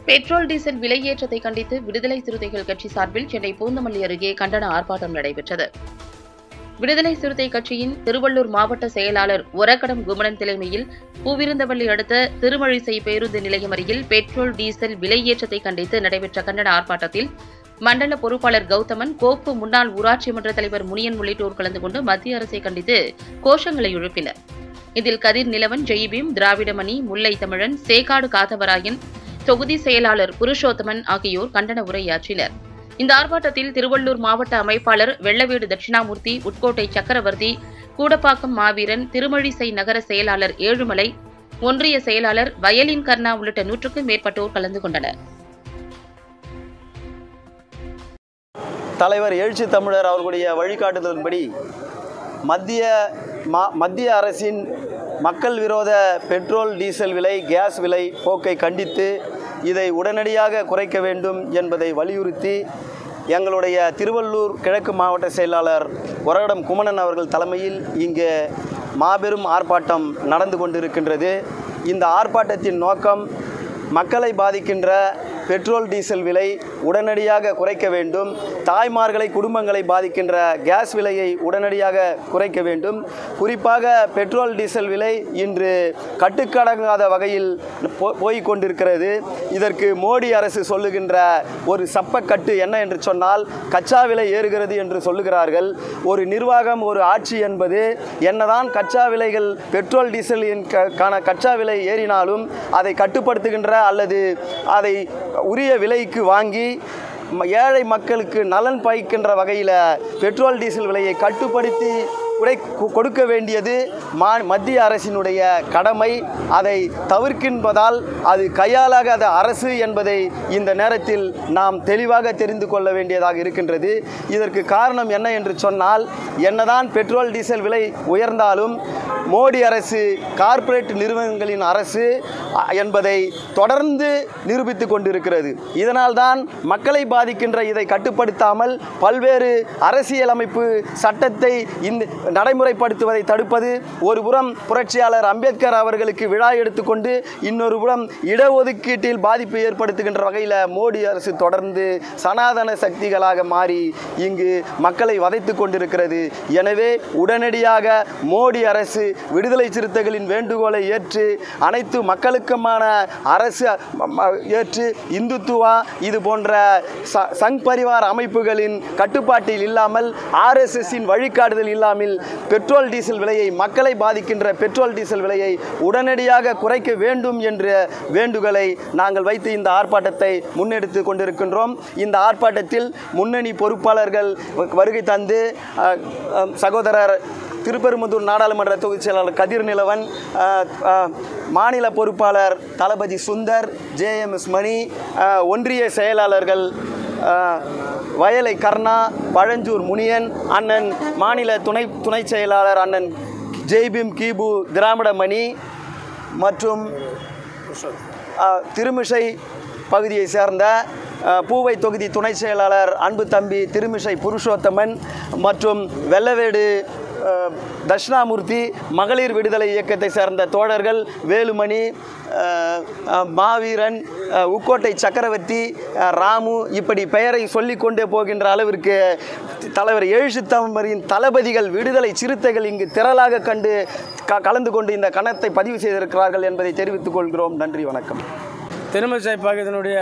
petrol diesel விலையேற்றத்தை கண்டித்து விடுதலை சிறுத்தைகள் கட்சி சார்பில் சென்னை பூந்தமல்லி அருகே கண்டன ஆர்ப்பாட்டம் நடைபெற்றது விடுதலை சிறுத்தை கட்சியின் திருவள்ளூர் மாவட்ட செயலாளர் ஒரக்கடம் குமணன் தலைமையில் பூவிருந்தவள்ளி அடுத்த திருமழிசை பேருந்து நிலையம் அருகில் பெட்ரோல் டீசல் விலையேற்றத்தை கண்டித்து நடைபெற்ற கண்டன ஆர்ப்பாட்டத்தில் மண்டல பொறுப்பாளர் கௌதமன் கோப்பு முன்னாள் ஊராட்சி மன்ற தலைவர் முனியன் உள்ளிட்டோர் கலந்து கொண்டு மத்திய அரசை கண்டித்து கோஷங்களை எழுப்பினர் இதில் கதிர் நிலவன் ஜெய்பீம் திராவிடமணி முல்லை தமிழன் சேக்காடு காத்தவராயன் தொகுதி செயலாளர் புருஷோத்தமன் ஆகியோர் கண்டன உரையாற்றினர் இந்த ஆர்ப்பாட்டத்தில் திருவள்ளூர் மாவட்ட அமைப்பாளர் வெள்ளவேடு தட்சிணாமூர்த்தி உட்கோட்டை சக்கரவர்த்தி கூடப்பாக்கம் மாவீரன் திருமழிசை நகர செயலாளர் ஏழுமலை ஒன்றிய செயலாளர் வயலின் கர்ணா உள்ளிட்ட நூற்றுக்கும் மேற்பட்டோர் கலந்து கொண்டனர் தலைவர் எழுச்சி தமிழர் அவர்களுடைய வழிகாட்டுதலின்படி மத்திய மா மத்திய அரசின் மக்கள் விரோத பெட்ரோல் டீசல் விலை கேஸ் விலை போக்கை கண்டித்து இதை உடனடியாக குறைக்க வேண்டும் என்பதை வலியுறுத்தி எங்களுடைய திருவள்ளூர் கிழக்கு மாவட்ட செயலாளர் ஒரகடம் குமணன் அவர்கள் தலைமையில் இங்கே மாபெரும் ஆர்ப்பாட்டம் நடந்து கொண்டிருக்கின்றது இந்த ஆர்ப்பாட்டத்தின் நோக்கம் மக்களை பாதிக்கின்ற பெட்ரோல் டீசல் விலை உடனடியாக குறைக்க வேண்டும் தாய்மார்களை குடும்பங்களை பாதிக்கின்ற கேஸ் விலையை உடனடியாக குறைக்க வேண்டும் குறிப்பாக பெட்ரோல் டீசல் விலை இன்று கட்டுக்கடங்காத வகையில் போ போய்க் கொண்டிருக்கிறது இதற்கு மோடி அரசு சொல்லுகின்ற ஒரு சப்பக்கட்டு என்ன என்று சொன்னால் கச்சா விலை ஏறுகிறது என்று சொல்லுகிறார்கள் ஒரு நிர்வாகம் ஒரு ஆட்சி என்பது என்னதான் கச்சா விலைகள் பெட்ரோல் டீசலின் க- கான கச்சா விலை ஏறினாலும் அதை கட்டுப்படுத்துகின்ற அல்லது அதை உரிய விலைக்கு வாங்கி ம- ஏழை மக்களுக்கு நலன் பயக்கின்ற வகையில் பெட்ரோல் டீசல் விலையை கட்டுப்படுத்தி குறை கு- கொடுக்க வேண்டியது மா மத்திய அரசினுடைய கடமை அதை தவிர்க்கின்றதால் அது கையாளாகாத அரசு என்பதை இந்த நேரத்தில் நாம் தெளிவாக தெரிந்து கொள்ள வேண்டியதாக இருக்கின்றது இதற்கு காரணம் என்ன என்று சொன்னால் என்னதான் பெட்ரோல் டீசல் விலை உயர்ந்தாலும் மோடி அரசு கார்ப்பரேட் நிறுவனங்களின் அரசு அ, என்பதை தொடர்ந்து நிரூபித்து கொண்டிருக்கிறது இதனால்தான் மக்களை பாதிக்கின்ற இதை கட்டுப்படுத்தாமல் பல்வேறு அரசியலமைப்பு சட்டத்தை இந்த நடைமுறைப்படுத்துவதை தடுப்பது ஒரு புறம் புரட்சியாளர் அம்பேத்கர் அவர்களுக்கு விழா எடுத்துக்கொண்டு இன்னொரு புறம் இடஒதுக்கீட்டில் பாதிப்பு ஏற்படுத்துகின்ற வகையில் மோடி அரசு தொடர்ந்து சனாதன சக்திகளாக மாறி இங்கு மக்களை வதைத்து கொண்டிருக்கிறது எனவே உடனடியாக மோடி அரசு விடுதலை சிறுத்தைகளின் வேண்டுகோளை ஏற்று அனைத்து மக்களுக்குமான அரசு ம- ம- ஏற்று இந்துத்துவா இது போன்ற ச- சங் பரிவார் அமைப்புகளின் கட்டுப்பாட்டில் இல்லாமல் ஆர்எஸ்எஸ்ஸின் வழிகாட்டுதல் இல்லாமல் பெட்ரோல் டீசல் விலையை மக்களை பாதிக்கின்ற பெட்ரோல் டீசல் விலையை உடனடியாக குறைக்க வேண்டும் என்ற வேண்டுகோளை நாங்கள் வைத்து இந்த ஆர்ப்பாட்டத்தை முன்னெடுத்து கொண்டிருக்கின்றோம் இந்த ஆர்ப்பாட்டத்தில் முன்னணி பொறுப்பாளர்கள் வ- வருகை தந்து அஹ், அஹ், சகோதரர் திருப்பெரும்புதூர் நாடாளுமன்ற தொகுதி செயலாளர் கதிர் நிலவன் அஹ், அஹ், மாநில பொறுப்பாளர் தளபதி சுந்தர் ஜேஎம்எஸ் மணி அஹ், ஒன்றிய செயலாளர்கள் அஹ், வயலை கர்ணா பழஞ்சூர் முனியன் அண்ணன் மாநில துணை துணை செயலாளர் அண்ணன் ஜெய்பீம் கீபு திராவிடமணி மற்றும் அஹ், திருமிசை பகுதியை சேர்ந்த அஹ், பூவை தொகுதி துணை செயலாளர் அன்பு தம்பி திருமிசை புருஷோத்தமன் மற்றும் வெள்ளவேடு அஹ், தட்சிணாமூர்த்தி மகளிர் விடுதலை இயக்கத்தை சேர்ந்த தோழர்கள் வேலுமணி அஹ், அஹ், மாவீரன் அஹ், உக்கோட்டை சக்கரவர்த்தி அஹ், ராமு இப்படி பெயரை சொல்லிக்கொண்டே போகின்ற அளவிற்கு தலைவர் எழுச்சித்தமிழரின் தளபதிகள் விடுதலை சிறுத்தைகள் இங்கு திரளாக கண்டு க கலந்து கொண்டு இந்த கணத்தை பதிவு செய்திருக்கிறார்கள் என்பதை தெரிவித்துக் கொள்கிறோம் நன்றி வணக்கம் திருமசை பகுதியினுடைய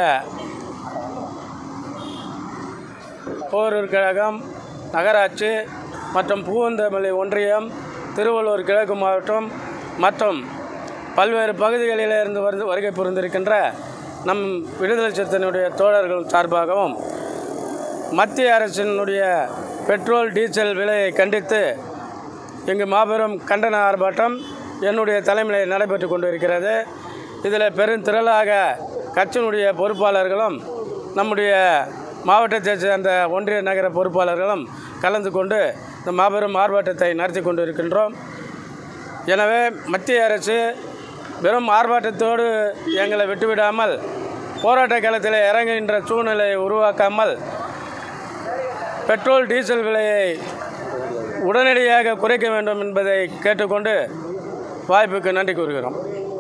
போரூர் கழகம் நகராட்சி மற்றும் பூவந்தமல்லி ஒன்றியம் திருவள்ளூர் கிழக்கு மாவட்டம் மற்றும் பல்வேறு பகுதிகளிலிருந்து வந்து வருகை புரிந்திருக்கின்ற நம் விடுதலை சிறுத்தையினுடைய தோழர்கள் சார்பாகவும் மத்திய அரசினுடைய பெட்ரோல் டீசல் விலையை கண்டித்து இங்கு மாபெரும் கண்டன ஆர்ப்பாட்டம் என்னுடைய தலைமையில் நடைபெற்று கொண்டிருக்கிறது இதில் பெருந்திரளாக கட்சியினுடைய பொறுப்பாளர்களும் நம்முடைய மாவட்டத்தைச் சேர்ந்த ஒன்றிய நகர பொறுப்பாளர்களும் கலந்து கொண்டு இந்த மாபெரும் ஆர்ப்பாட்டத்தை நடத்தி கொண்டிருக்கின்றோம் எனவே மத்திய அரசு வெறும் ஆர்ப்பாட்டத்தோடு எங்களை விட்டுவிடாமல் போராட்ட களத்தில் இறங்குகின்ற சூழ்நிலையை உருவாக்காமல் பெட்ரோல் டீசல் விலையை உடனடியாக குறைக்க வேண்டும் என்பதை கேட்டுக்கொண்டு வாய்ப்புக்கு நன்றி கூறுகிறோம்